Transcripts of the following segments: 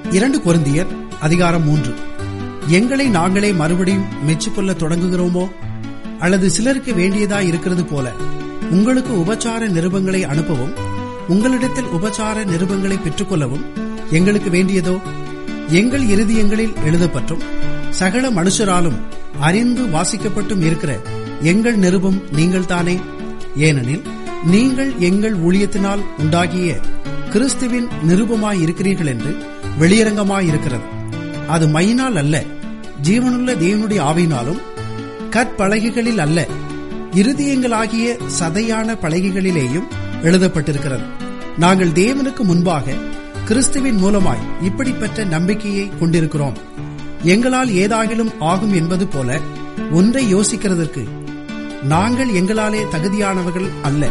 இரண்டு கொரிந்தியர் அதிகாரம் மூன்று எங்களை நாங்களே மறுபடியும் மெச்சுக்கொள்ள தொடங்குகிறோமோ அல்லது சிலருக்கு வேண்டியதா இருக்கிறது போல உங்களுக்கு உபச்சார நிருபங்களை அனுப்பவும் உங்களிடத்தில் உபச்சார நிருபங்களை பெற்றுக்கொள்ளவும் எங்களுக்கு வேண்டியதோ எங்கள் இருதயங்களில் எழுதப்பட்டும் சகல மனுஷராலும் அறிந்து வாசிக்கப்பட்டும் இருக்கிற எங்கள் நிருபம் நீங்கள்தானே ஏனெனில் நீங்கள் எங்கள் ஊழியத்தினால் உண்டாகிய கிறிஸ்துவின் நிருபமாயிருக்கிறீர்கள் என்று வெளியரங்கமாயிருக்கிறது அது மையினால் அல்ல ஜீவனுள்ள தேவனுடைய ஆவியினாலும் கற்பலகைகளில் அல்ல இருதயங்களாகிய சதையான பலகைகளிலேயும் எழுதப்பட்டிருக்கிறது நாங்கள் தேவனுக்கு முன்பாக கிறிஸ்துவின் மூலமாய் இப்படிப்பட்ட நம்பிக்கையை கொண்டிருக்கிறோம் எங்களால் ஏதாகிலும் ஆகும் என்பது போல ஒன்றை யோசிக்கிறதற்கு நாங்கள் எங்களாலே தகுதியானவர்கள் அல்ல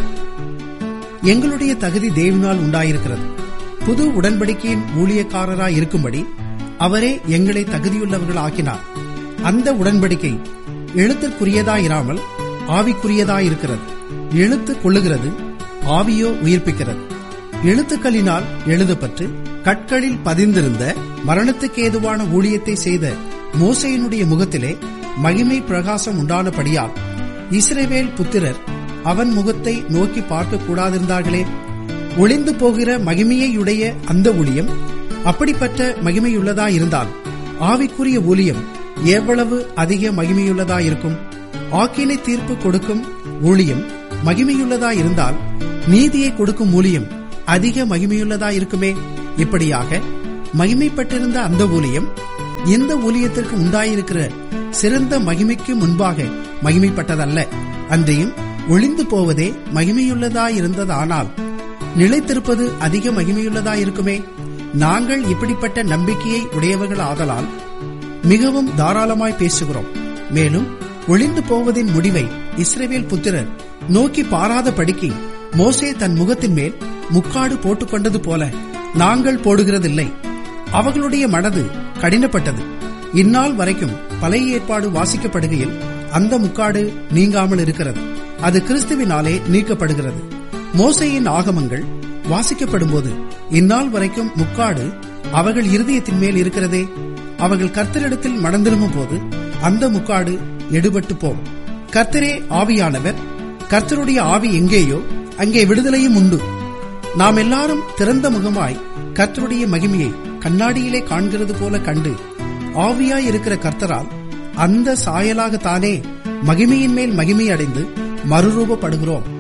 எங்களுடைய தகுதி தேவனால் உண்டாயிருக்கிறது புது உடன்படிக்கையின் ஊழியக்காரராய் இருக்கும்படி அவரே எங்களை தகுதியுள்ளவர்கள் ஆக்கினார் அந்த உடன்படிக்கை எழுத்திற்குரியதாயிராமல் ஆவிக்குரியதாயிருக்கிறது எழுத்து கொள்ளுகிறது ஆவியோ உயிர்ப்பிக்கிறது எழுத்துக்களினால் எழுதப்பட்டு கற்களில் பதிந்திருந்த மரணத்துக்கு ஏதுவான ஊழியத்தை செய்த மோசையினுடைய முகத்திலே மகிமை பிரகாசம் உண்டானபடியால் இஸ்ரேவேல் புத்திரர் அவன் முகத்தை நோக்கி பார்க்க கூடாதிருந்தார்களே ஒளிந்து போகிற மகிமையுடைய அந்த ஊழியம் அப்படிப்பட்ட மகிமையுள்ளதாயிருந்தால் ஆவிக்குரிய ஊழியம் எவ்வளவு அதிக மகிமையுள்ளதாயிருக்கும் ஆக்கினை தீர்ப்பு கொடுக்கும் ஊழியம் மகிமையுள்ளதாயிருந்தால் நீதியை கொடுக்கும் ஊழியம் அதிக மகிமையுள்ளதாயிருக்குமே இப்படியாக மகிமைப்பட்டிருந்த அந்த ஊழியம் இந்த ஊழியத்திற்கு உண்டாயிருக்கிற சிறந்த மகிமைக்கு முன்பாக மகிமைப்பட்டதல்ல அன்றையும் ஒளிந்து போவதே மகிமையுள்ளதாயிருந்ததானால் நிலைத்திருப்பது அதிக மகிமையுள்ளதாயிருக்குமே நாங்கள் இப்படிப்பட்ட நம்பிக்கையை உடையவர்கள் ஆதலால் மிகவும் தாராளமாய் பேசுகிறோம் மேலும் ஒளிந்து போவதின் முடிவை இஸ்ரேவேல் புத்திரர் நோக்கி பாராத படிக்கு மோசே தன் முகத்தின் மேல் முக்காடு போட்டுக்கொண்டது போல நாங்கள் போடுகிறதில்லை அவர்களுடைய மனது கடினப்பட்டது இந்நாள் வரைக்கும் பழைய ஏற்பாடு வாசிக்கப்படுகையில் அந்த முக்காடு நீங்காமல் இருக்கிறது அது கிறிஸ்துவினாலே நீக்கப்படுகிறது மோசையின் ஆகமங்கள் வாசிக்கப்படும் போது இந்நாள் வரைக்கும் முக்காடு அவர்கள் இருதயத்தின் மேல் இருக்கிறதே அவர்கள் கர்த்தரிடத்தில் மணந்திரும்பும் போது அந்த முக்காடு எடுபட்டு போம் கர்த்தரே ஆவியானவர் கர்த்தருடைய ஆவி எங்கேயோ அங்கே விடுதலையும் உண்டு நாம் எல்லாரும் திறந்த முகமாய் கர்த்தருடைய மகிமையை கண்ணாடியிலே காண்கிறது போல கண்டு ஆவியாய் இருக்கிற கர்த்தரால் அந்த சாயலாகத்தானே மகிமையின் மேல் மகிமை அடைந்து மறுரூபப்படுகிறோம்